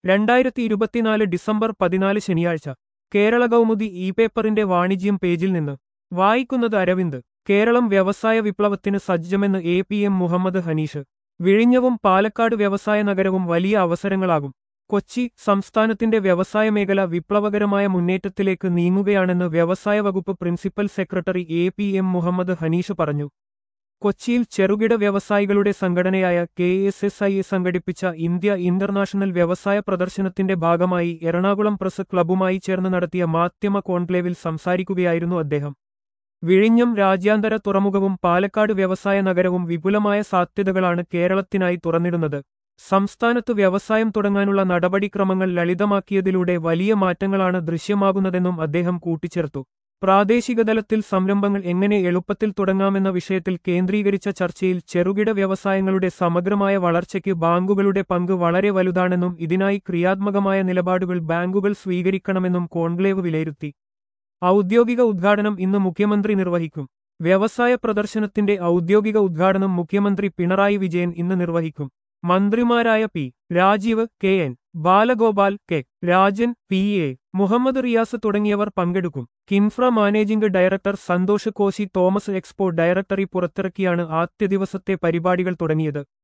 രണ്ടായിരത്തി ഇരുപത്തിനാല് ഡിസംബർ പതിനാല് ശനിയാഴ്ച കേരള കൗമുദി ഇ പേപ്പറിന്റെ വാണിജ്യം പേജിൽ നിന്ന് വായിക്കുന്നത് അരവിന്ദ് കേരളം വ്യവസായ വിപ്ലവത്തിന് സജ്ജമെന്ന് A P M Muhammad Hanish വിഴിഞ്ഞവും പാലക്കാട് വ്യവസായ നഗരവും വലിയ അവസരങ്ങളാകും കൊച്ചി സംസ്ഥാനത്തിന്റെ വ്യവസായ മേഖല വിപ്ലവകരമായ മുന്നേറ്റത്തിലേക്ക് നീങ്ങുകയാണെന്ന് വ്യവസായ വകുപ്പ് principal secretary A P M Muhammad Hanish പറഞ്ഞു കൊച്ചിയിൽ ചെറുകിട വ്യവസായികളുടെ സംഘടനയായ കെ എസ് എസ് ഐ സംഘടിപ്പിച്ച ഇന്ത്യ ഇന്റർനാഷണൽ വ്യവസായ പ്രദർശനത്തിന്റെ ഭാഗമായി എറണാകുളം പ്രസ് ക്ലബ്ബുമായി ചേർന്ന് നടത്തിയ മാധ്യമ കോൺക്ലേവിൽ സംസാരിക്കുകയായിരുന്നു അദ്ദേഹം വിഴിഞ്ഞം രാജ്യാന്തര തുറമുഖവും പാലക്കാട് വ്യവസായ നഗരവും വിപുലമായ സാധ്യതകളാണ് കേരളത്തിനായി തുറന്നിടുന്നത് സംസ്ഥാനത്ത് വ്യവസായം തുടങ്ങാനുള്ള നടപടിക്രമങ്ങൾ ലളിതമാക്കിയതിലൂടെ വലിയ മാറ്റങ്ങളാണ് ദൃശ്യമാകുന്നതെന്നും അദ്ദേഹം കൂട്ടിച്ചേർത്തു പ്രാദേശിക തലത്തിൽ സംരംഭങ്ങൾ എങ്ങനെ എളുപ്പത്തിൽ തുടങ്ങാമെന്ന വിഷയത്തിൽ കേന്ദ്രീകരിച്ച ചർച്ചയിൽ ചെറുകിട വ്യവസായങ്ങളുടെ സമഗ്രമായ വളർച്ചയ്ക്ക് ബാങ്കുകളുടെ പങ്ക് വളരെ വലുതാണെന്നും ഇതിനായി ക്രിയാത്മകമായ നിലപാടുകൾ ബാങ്കുകൾ സ്വീകരിക്കണമെന്നും കോൺക്ലേവ് വിലയിരുത്തി ഔദ്യോഗിക ഉദ്ഘാടനം ഇന്ന് മുഖ്യമന്ത്രി നിർവഹിക്കും വ്യവസായ പ്രദർശനത്തിന്റെ ഔദ്യോഗിക ഉദ്ഘാടനം മുഖ്യമന്ത്രി പിണറായി വിജയൻ ഇന്ന് നിർവഹിക്കും മന്ത്രിമാരായ P Rajeev K N Balagopal K Rajan P A Muhammad Riyas തുടങ്ങിയവർ പങ്കെടുക്കും KINFRA managing director Santhosh Koshy Thomas expo directory പുറത്തിറക്കിയാണ് ആദ്യ ദിവസത്തെ പരിപാടികൾ തുടങ്ങിയത്